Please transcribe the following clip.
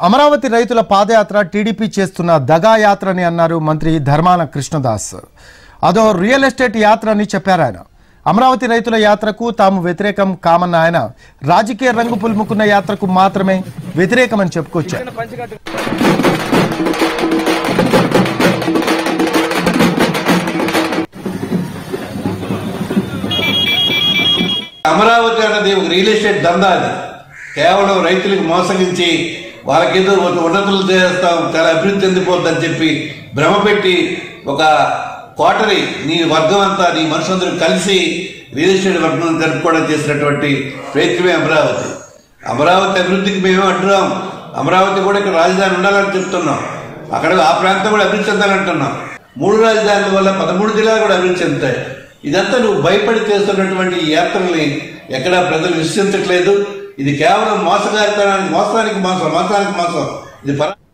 అమరావతి రైతుల పాదయాత్ర టీడీపీ చేస్తున్న దగా యాత్ర అని అన్నారు మంత్రి ధర్మాన కృష్ణదాస్ అదో రియల్ ఎస్టేట్ యాత్ర అని చెప్పారు ఆయన అమరావతి రైతుల యాత్రకు తాము వ్యతిరేకం కామన్న ఆయన రాజకీయ రంగు పులుముకున్న యాత్రకు మాత్రమే వ్యతిరేకమని చెప్పుకొచ్చారు అమరావతి అన్నది ఒక రియల్ ఎస్టేట్ దందా అది కేవలం రైతులకు మోసగించి వాళ్ళకేదో ఒక ఉన్నతులు చేస్తాం చాలా అభివృద్ధి చెందిపోద్దని చెప్పి భ్రమ పెట్టి ఒక కోటరి నీ వర్గం అంతా నీ మనుషులందరూ కలిసి రియల్ ఎస్టేట్ వర్గం జరుపుకోవడం చేసినటువంటి ప్రయత్నమే అమరావతి అమరావతి అభివృద్ధికి మేము అంటున్నాం అమరావతి కూడా ఇక్కడ రాజధాని ఉండాలని చెప్తున్నాం అక్కడ ఆ ప్రాంతం కూడా అభివృద్ధి చెందాలంటున్నాం మూడు రాజధానుల వల్ల పదమూడు జిల్లాలు కూడా అభివృద్ధి చెందుతాయి ఇదంతా నువ్వు భయపడి చేస్తున్నటువంటి ఈ యాత్రల్ని ఎక్కడా ప్రజలు విశ్వసించట్లేదు ఇది కేవలం మోసగారితనానికి మోసానికి మోసం మోసానికి మోసం ఇది పర